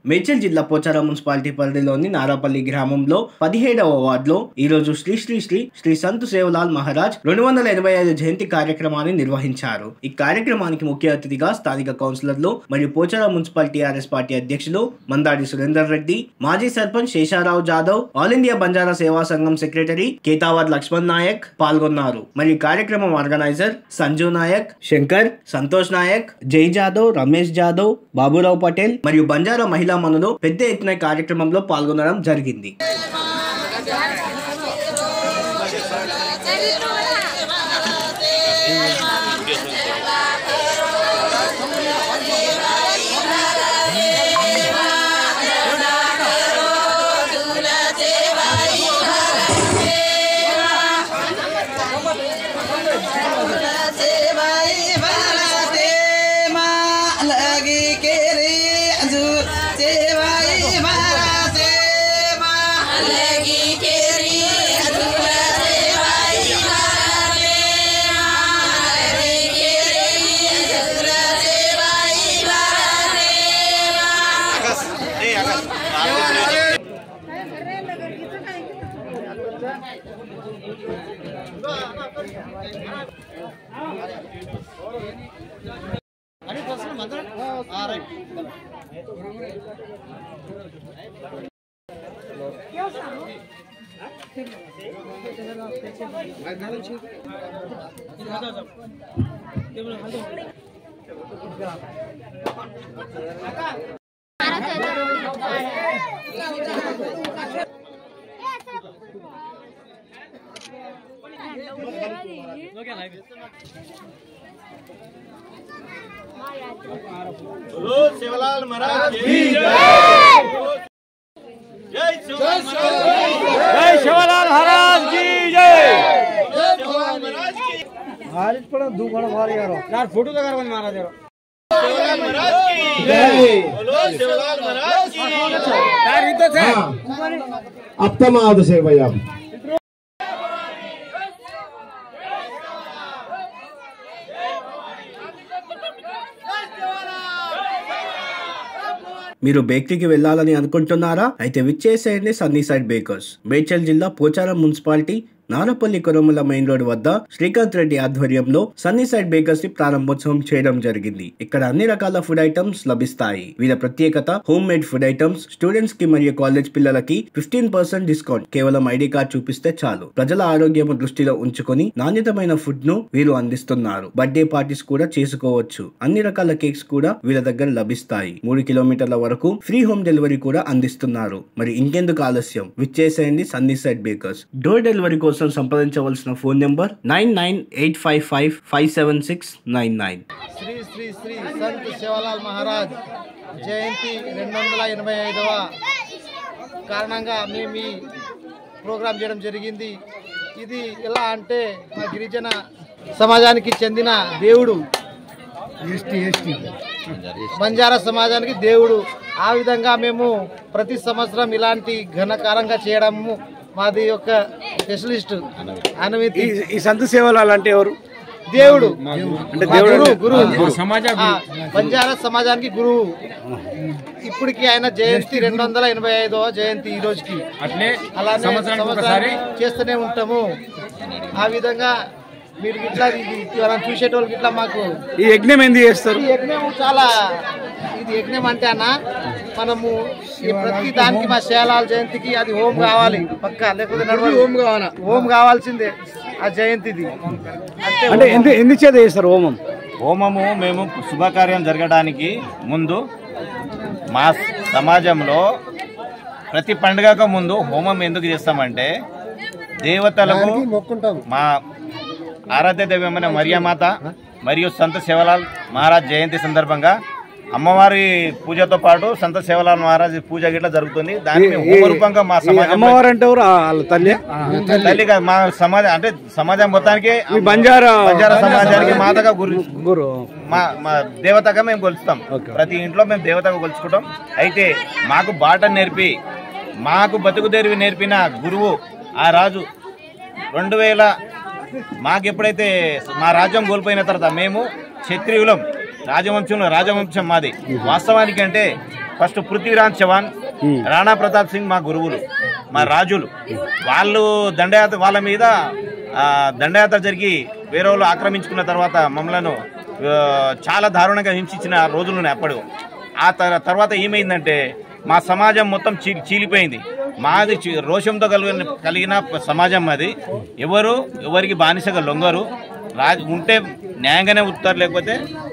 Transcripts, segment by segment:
మేడ్చల్ జిల్లా పోచారం మున్సిపాలిటీ పరిధిలోని నారాపల్లి గ్రామంలో పదిహేడవ వార్డులో ఈ రోజు శ్రీ శ్రీ శ్రీ శ్రీ సంత్ సేవలాల్ మహారాజ్ రెండు వందల ఎనభై ఐదు జయంతి కార్యక్రమాన్ని నిర్వహించారు ఈ కార్యక్రమానికి ముఖ్య అతిథిగా స్థానిక కౌన్సిలర్లు మరియు పోచారం మున్సిపల్ టీఆర్ఎస్ పార్టీ అధ్యక్షులు మందాడి సురేందర్ రెడ్డి మాజీ sarpanch Sesharao Jadhav all India Banjara Seva Sangham secretary Ketavar Laxman Nayak పాల్గొన్నారు మరియు కార్యక్రమం ఆర్గనైజర్ సంజు నాయక్ శంకర్ సంతోష్ నాయక్ జై జాదవ్ రమేష్ జాదవ్ బాబురావు పటేల్ మరియు బంజారా మహిళా మనులు పెద్ద ఎత్తున ఈ కార్యక్రమంలో పాల్గొనడం జరిగింది lagi kiri anjur cewai marase lagi kiri anjur cewai marase lagi kiri anjur cewai जय शिवलाल महाराज की जय यार फोटो तो कर महाराज यार यार इधर से अब तक आओ से भैया మీరు బేకరీకి వెళ్ళాలని అనుకుంటున్నారా అయితే విచ్చేసేయండి సన్నీ సైడ్ బేకర్స్ మేడ్చల్ జిల్లా Pocharam municipality Narapally Koramula main road వద్ద శ్రీకాంత్ రెడ్డి ఆధ్వర్యంలో సన్నీ సైడ్ బేకర్స్ ని ప్రారంభోత్సవం చేయడం జరిగింది ఇక్కడ అన్ని రకాల ఫుడ్ ఐటమ్స్ లభిస్తాయి వీళ్ళ ప్రత్యేకత home made food items students కి మరియు కాలేజ్ పిల్లలకి ఫిఫ్టీన్ పర్సెంట్ డిస్కౌంట్ కేవలం ఐడి కార్డ్ చూపిస్తే చాలు ప్రజల ఆరోగ్యం దృష్టిలో ఉంచుకొని నాణ్యతమైన ఫుడ్ ను వీరు అందిస్తున్నారు బర్త్డే పార్టీస్ కూడా చేసుకోవచ్చు అన్ని రకాల కేక్స్ కూడా వీళ్ళ దగ్గర లభిస్తాయి మూడు కిలోమీటర్ల వరకు ఫ్రీ హోమ్ డెలివరీ కూడా అందిస్తున్నారు మరి ఇంకెందుకు ఆలస్యం విచ్చేసేయండి sunny side bakers door delivery కోసం సంప్రదించవలసిన phone number nine nine eight five five five seven six nine nine Shri Shri Shri Sant Sevalal Maharaj Jayanti రెండు వందల ఎనభై ఐదవ కారణంగా మేము ఈ ప్రోగ్రాం చేయడం జరిగింది ఇది ఎలా అంటే మా గిరిజన సమాజానికి చెందిన దేవుడు బంజారా సమాజానికి దేవుడు ఆ విధంగా మేము ప్రతి సంవత్సరం ఇలాంటి ఘనకారంగా చేయడము మాది ఒక స్పెషలిస్ట్ అనుమతి ఈ సంత సేవలాల్ అంటే ఎవరు దేవుడు అంటే మా దేవుడు గురువు అంటే- గురువు సమాజ ఆ, బంజారా సమాజానికి గురువు ఇప్పటికి ఆయన జయంతి రెండు వందల ఎనభై ఐదవ జయంతి ఈ రోజుకి అట్లే అలానే సంవత్సరానికి ఒకసారి సంవత్సరానికి చేస్తూనే ఉంటాము ఆ విధంగా మీరు ఇట్లా ఇది ఎవరైనా చూసేటోళ్ళకి ఇట్లా మాకు ఈ యజ్ఞం ఏంది చేస్తారు ఈ యజ్ఞం చాలా ఇది యజ్ఞం అంటే అన్న మనము ఈ ప్రతి దానికి మా శేలాల జయంతికి అది హోమ్ కావాలి పక్క లేకపోతే నడవదు హోమ్ కావాలా హోమ్ కావాల్సిందే ఆ జయంతిది అంటే అంటే ఎందు ఎందుకు చేత చేస్తారు హోమం హోమము మేము శుభకార్యం జరగడానికి ముందు మా సమాజంలో ప్రతి పండుగకు ముందు హోమం ఎందుకు చేస్తామంటే దేవతలకు మా ఆరాధ్య దైవమైన మరియమాత మరియు సంత శివలాల్ మహారాజ్ జయంతి సందర్భంగా అమ్మవారి పూజతో పాటు సంత శివలాల్ మహారాజ్ పూజ గిట్లా జరుగుతుంది దాన్ని మేము హోమ రూపంగా మా ఈ సమాజం అమ్మవారు అంటే ఎవరు ఆ వాళ్ళ తల్లి తల్లి కాదు, మా సమాజం అంటే సమాజం మొత్తానికి ఈ బంజారా బంజారా సమాజానికి మాతగా గురి గురు మా మా దేవతగా మేము కొలుస్తాం ప్రతి ఇంట్లో మేము దేవతగా కొలుచుకుంటాం అయితే మాకు బాట నేర్పి మాకు బతుకు తెరివి నేర్పిన గురువు ఆ రాజు రెండు వేల మాకు ఎప్పుడైతే మా రాజ్యం కోల్పోయిన తర్వాత మేము క్షత్రియులం రాజవంశంలో రాజవంశం మాది వాస్తవానికి అంటే ఫస్ట్ పృథ్వీరాజ్ చౌహాన్ రాణా ప్రతాప్ సింగ్ మా గురువులు మా రాజులు వాళ్ళు దండయాత్ర వాళ్ళ మీద ఆ, దండయాత్ర జరిగి వేరే వాళ్ళు ఆక్రమించుకున్న తర్వాత మమ్మలను ఆ, చాలా దారుణంగా హింసించిన రోజులు ఉన్నాయి అప్పుడు ఆ తర్- తర్వాత ఏమైందంటే మా సమాజం మొత్తం చీ చీలిపోయింది మాది చి- రోషంతో కలిగిన కలిగిన సమాజం మాది ఎవరు ఎవరికి బానిసగా లొంగరు రాజు ఉంటే న్యాయంగానే ఉత్తారు లేకపోతే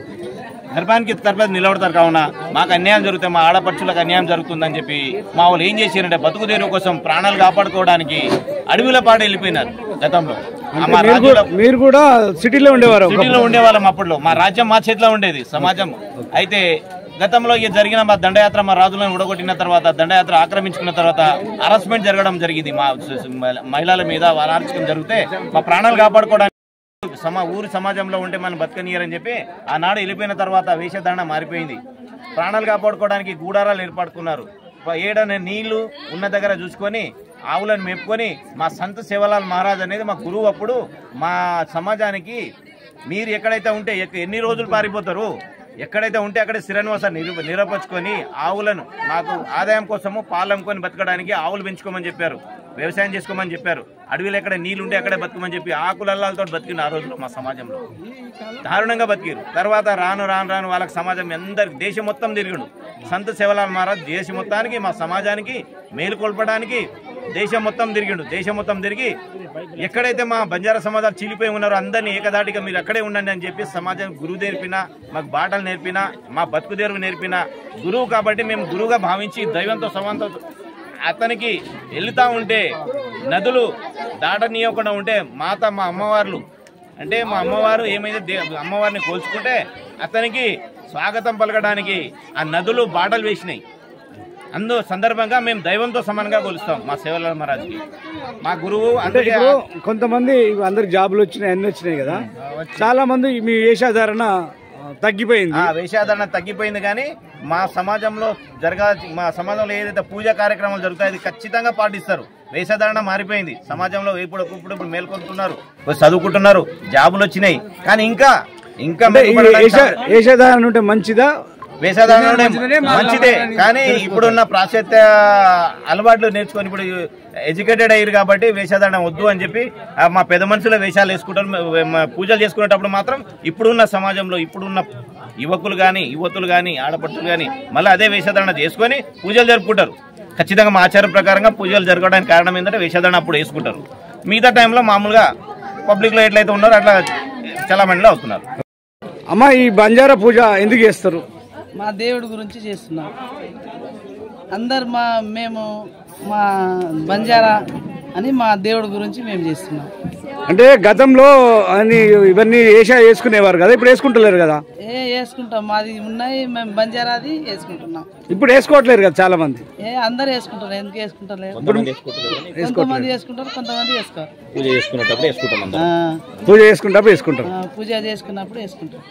గర్భానికి తరపున నిలబడతారు కావున మాకు అన్యాయం జరుగుతాయి మా ఆడపడుచులకు అన్యాయం జరుగుతుందని చెప్పి మా వాళ్ళు ఏం చేశారంటే బతుకు తెరువు కోసం ప్రాణాలు కాపాడుకోవడానికి అడవిల పాటు వెళ్ళిపోయినారు గతంలో ఆ మా మీరు కూడా- రాజుల మీరు కూడా సిటీలో ఉండేవారు సిటీలో ఉండేవాళ్ళం అప్పట్లో మా రాజ్యం మా చేతిలో ఉండేది సమాజం అయితే గతంలో ఇక జరిగిన మా దండయాత్ర మా రాజులను ఉడగొట్టిన తర్వాత దండయాత్ర ఆక్రమించుకున్న తర్వాత హరాస్మెంట్ జరగడం జరిగింది మా స- స- మహిళల మీద అరాచకం జరిగితే మా ప్రాణాలు కాపాడుకోవడానికి సమా ఊరి సమాజంలో ఉంటే మనం బతకనీయరని చెప్పి ఆనాడు వెళ్ళిపోయిన తర్వాత వేషధారణ మారిపోయింది ప్రాణాలు కాపాడుకోవడానికి గూడారాలు ఏర్పడుకున్నారు ఏడనే నీళ్లు ఉన్న దగ్గర చూసుకొని ఆవులను మెప్పుకొని మా సంత సేవలాల్ మహారాజ్ అనేది మా గురువు అప్పుడు మా సమాజానికి మీరు ఎక్కడైతే ఉంటే ఎక్క- ఎన్ని రోజులు పారిపోతారు ఎక్కడైతే ఉంటే అక్కడే స్థిరనివాసాన్ని నిరూప నిరూపించుకొని ఆవులను మాకు ఆదాయం కోసము పాలు అమ్ముకొని బతకడానికి ఆవులు పెంచుకోమని చెప్పారు వ్యవసాయం చేసుకోమని చెప్పారు అడవిలో ఎక్కడ నీళ్లు ఉంటే అక్కడే బతుకమని చెప్పి ఆకులల్లాలతో బతికిన ఆ రోజుల్లో మా సమాజంలో దారుణంగా బతికిరు తర్వాత రాను రాను రాను వాళ్ళకి సమాజం అందరికి దేశం మొత్తం తిరిగిడు సంత సేవలాల్ మహారాజ్ దేశం మొత్తానికి మా సమాజానికి మేలు కొల్పడానికి దేశం మొత్తం తిరిగిండు దేశం మొత్తం తిరిగి ఎక్కడైతే మా బంజారా సమాజాలు చీలిపోయి ఉన్నారో అందరినీ ఏకదాటిగా మీరు అక్కడే ఉండండి అని చెప్పి సమాజం గురువు నేర్పిన మాకు బాటలు నేర్పిన మా బతుకు తెరువు నేర్పిన గురువు కాబట్టి మేము గురువుగా భావించి దైవంతో సమాంతో అతనికి వెళ్తా ఉంటే నదులు దాటనీయకుండా ఉంటే మాత మా అమ్మవార్లు అంటే మా అమ్మవారు ఏమైతే దే- అమ్మవారిని కోల్చుకుంటే అతనికి స్వాగతం పలకడానికి ఆ నదులు బాటలు వేసినాయి అందు సందర్భంగా మేము దైవంతో సమానంగా కొలుస్తాం మా సేవల మహారాజ్కి మా గురువు అంటే అందుకే ఇప్పుడు కొంతమంది అందరికి జాబులు వచ్చినాయి అన్ని వచ్చినాయి కదా చాలా మంది మీ వేషాధారణ ఆ, తగ్గిపోయింది ఆ వేషాధారణ తగ్గిపోయింది కానీ మా సమాజంలో జరగా మా సమాజంలో ఏదైతే పూజా కార్యక్రమాలు జరుగుతాయో అది ఖచ్చితంగా పాటిస్తారు వేషధారణ మారిపోయింది సమాజంలో ఇప్పుడు ఇప్పుడు ఇప్పుడు మేల్కొంటున్నారు ఇప్పుడు చదువుకుంటున్నారు జాబులు వచ్చినాయి కానీ ఇంకా ఇంకా అంటే ఈ మెరుగుపడడానికి వేష- వేషధారణ ఉంటే మంచిదా వేషధారణ ఉంటే మంచిదే కానీ ఇప్పుడున్న పాశ్చాత్య అలవాట్లు నేర్చుకొని ఇప్పుడు ఎడ్యుకేటెడ్ అయ్యారు కాబట్టి వేషధారణ వద్దు అని చెప్పి ఆ, మా పెద్ద మనుషుల వేషాలు వేసుకుంటారు మ- మ- పూజలు చేసుకునేటప్పుడు మాత్రం ఇప్పుడున్న సమాజంలో ఇప్పుడున్న యువకులు కానీ యువతులు కానీ ఆడపడుచులు కానీ మళ్ళీ అదే వేషధారణ చేసుకొని పూజలు జరుపుకుంటారు ఖచ్చితంగా మా ఆచారం ప్రకారంగా పూజలు జరగడానికి కారణం ఏంటంటే వేషధారణ అప్పుడు వేసుకుంటారు మిగతా టైంలో మామూలుగా పబ్లిక్లో ఎట్లయితే ఉన్నారో అట్లా చాలా మందిలో అవుతున్నారు అమ్మ ఈ బంజారా పూజ ఎందుకు చేస్తారు మా దేవుడి గురించి చేస్తున్నాం అందరు మా మేము మా బంజారా అని మా దేవుడి గురించి మేము చేస్తున్నాం అంటే గతంలో అన్ని ఇవన్నీ వేష వేసుకునేవారు కదా ఇప్పుడు వేసుకుంటలేరు కదా ఏ వేసుకుంటాం మాది ఉన్నాయి మేము బంజారాది వేసుకుంటున్నాం ఇప్పుడు వేసుకోవట్లేరు కదా చాలా మంది ఏ అందరు వేసుకుంటారు ఎందుకు వేసుకుంటారు కొంతమంది వేసుకుంటారు కొంతమంది వేసుకోరు పూజ చేసుకునేటప్పుడు వేసుకుంటాం ఆ, పూజ చేసుకుంటప్పుడు వేసుకుంటారు ఆ, పూజ చేసుకున్నప్పుడు వేసుకుంటారు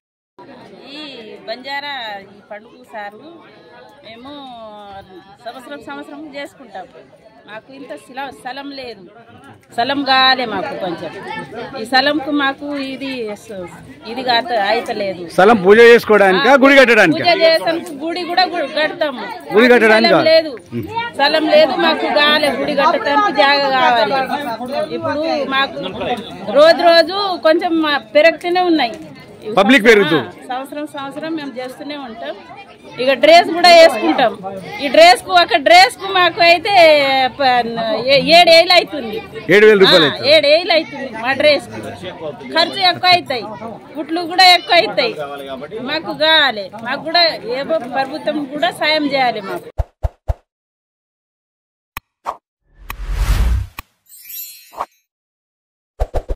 ఈ బంజారా ఈ పండుగ సార్లు మేము సంవత్సరం సంవత్సరం చేసుకుంటాం మాకు ఇంత స్థల స్థలం లేదు స్థలం కాలే మాకు కొంచెం ఈ స్థలంకు మాకు ఇది స- ఇది కాత అయితలేదు స్థలం పూజ చేసుకోవడానికా గుడి కట్టడానికా పూజ చేసానికి గుడి కూడా గు- కడతాము గుడి కట్టడానికి స్థలం కాదు. లేదు స్థలం లేదు మాకు కాలే గుడి కట్టడానికి జాగ కావాలి ఇప్పుడు మాకు రోజు రోజు కొంచెం మా పెరుగుతూనే ఉన్నాయి పబ్లిక్ పెరుగుతూ. ఆ, సంవత్సరం సంవత్సరం మేము చేస్తూనే ఉంటాం ఇక డ్రెస్ కూడా వేసుకుంటాం ఈ డ్రెస్ కు ఒక డ్రెస్ కు మాకు అయితే ప- ఏ- ఏడు ఏళ్ళు అవుతుంది ఏడు వేల రూపాయలు ఆ, ఏడు ఏళ్ళు అవుతుంది మా డ్రెస్ కు ఖర్చు ఎక్కువ అవుతాయి గుట్లు కూడా ఎక్కువ అవుతాయి మాకు కావాలి మాకు కూడా ఏ ప్రభుత్వం కూడా సాయం చేయాలి మాకు